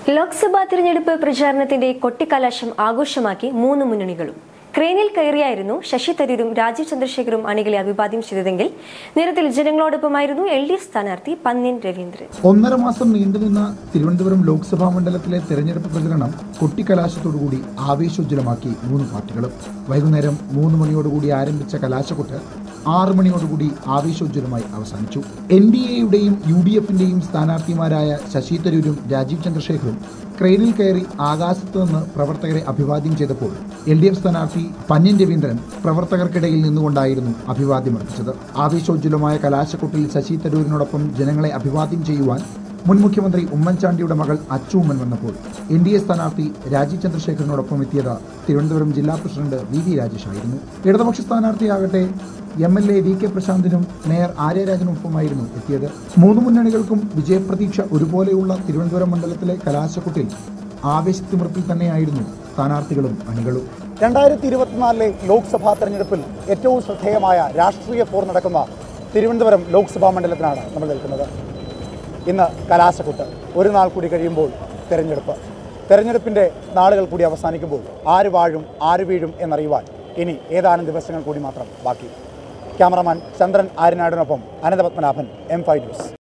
ലോക്സഭാ തിരഞ്ഞെടുപ്പ് പ്രചാരണത്തിന്റെ കൊട്ടിക്കലാശം ആഘോഷമാക്കി മൂന്ന് മുന്നണികളും ക്രെയിനിൽ കയറിയായിരുന്നു ശശി തരൂരും രാജീവ് ചന്ദ്രശേഖരും അണികളെ അഭിവാദ്യം ചെയ്തതെങ്കിൽ നിരത്തിൽ ജനങ്ങളോടൊപ്പമായിരുന്നു എൽ ഡി എഫ് സ്ഥാനാർത്ഥി പന്ന്യൻ രവീന്ദ്രൻ ഒന്നര മാസം നീണ്ടുനിന്ന തിരുവനന്തപുരം ലോക്സഭാ മണ്ഡലത്തിലെ തെരഞ്ഞെടുപ്പ് പ്രചരണം കൊട്ടിക്കലാശത്തോടുകൂടി ആവേശോജ്വലമാക്കി മൂന്ന് പാർട്ടികളും വൈകുന്നേരം മൂന്ന് മണിയോടുകൂടി ആരംഭിച്ച കലാശക്കൊട്ട് ആറ് മണിയോടുകൂടി ആവേശോജ്വലമായി അവസാനിച്ചു എൻ ഡി എയുടെയും യു ഡി എഫിന്റെയും സ്ഥാനാർത്ഥിമാരായ ശശി തരൂരും രാജീവ് ചന്ദ്രശേഖറും ക്രെയിനിൽ കയറി ആകാശത്ത് നിന്ന് പ്രവർത്തകരെ അഭിവാദ്യം ചെയ്തപ്പോൾ എൽ ഡി എഫ് സ്ഥാനാർത്ഥി പന്യൻ രവീന്ദ്രൻ പ്രവർത്തകർക്കിടയിൽ നിന്നുകൊണ്ടായിരുന്നു അഭിവാദ്യം അർപ്പിച്ചത് ആവേശോജ്വലമായ കലാശക്കൊട്ടിൽ ശശി തരൂരിനോടൊപ്പം ജനങ്ങളെ അഭിവാദ്യം ചെയ്യുവാൻ മുൻ മുഖ്യമന്ത്രി ഉമ്മൻചാണ്ടിയുടെ മകൾ അച്ചൂമ്മൻ വന്നപ്പോൾ എൻ ഡി എ സ്ഥാനാർത്ഥി രാജീവ് ചന്ദ്രശേഖരനോടൊപ്പം എത്തിയത് തിരുവനന്തപുരം ജില്ലാ പ്രസിഡന്റ് വി വി രാജേഷ് ആയിരുന്നു ഇടതുപക്ഷ സ്ഥാനാർത്ഥിയാകട്ടെ M L A V K പ്രശാന്തിനും മേയർ ആര്യരാജനുമൊപ്പമായിരുന്നു എത്തിയത് മൂന്ന് മുന്നണികൾക്കും വിജയപ്രതീക്ഷ ഒരുപോലെയുള്ള തിരുവനന്തപുരം മണ്ഡലത്തിലെ കലാശക്കൊട്ടിൽ ആവേശത്തിമിർപ്പിൽ തന്നെയായിരുന്നു സ്ഥാനാർത്ഥികളും അണികളും രണ്ടായിരത്തി ഇരുപത്തിനാലിലെ ലോക്സഭാ തെരഞ്ഞെടുപ്പിൽ ഏറ്റവും ശ്രദ്ധേയമായ രാഷ്ട്രീയ പോർ നടക്കുന്ന തിരുവനന്തപുരം ലോക്സഭാ മണ്ഡലത്തിനാണ് നമ്മൾ നിൽക്കുന്നത് ഇന്ന് കലാശക്കൊട്ട് ഒരു നാൾ കൂടി കഴിയുമ്പോൾ തെരഞ്ഞെടുപ്പ് തെരഞ്ഞെടുപ്പിൻ്റെ നാളുകൾ കൂടി അവസാനിക്കുമ്പോൾ ആര് വാഴും ആര് വീഴും എന്നറിയുവാൻ ഇനി ഏതാനും ദിവസങ്ങൾ കൂടി മാത്രം ബാക്കി ക്യാമറമാൻ ചന്ദ്രൻ ആര്യനാടിനൊപ്പം അനന്തപത്മനാഭൻ എം ഫൈവ് ന്യൂസ്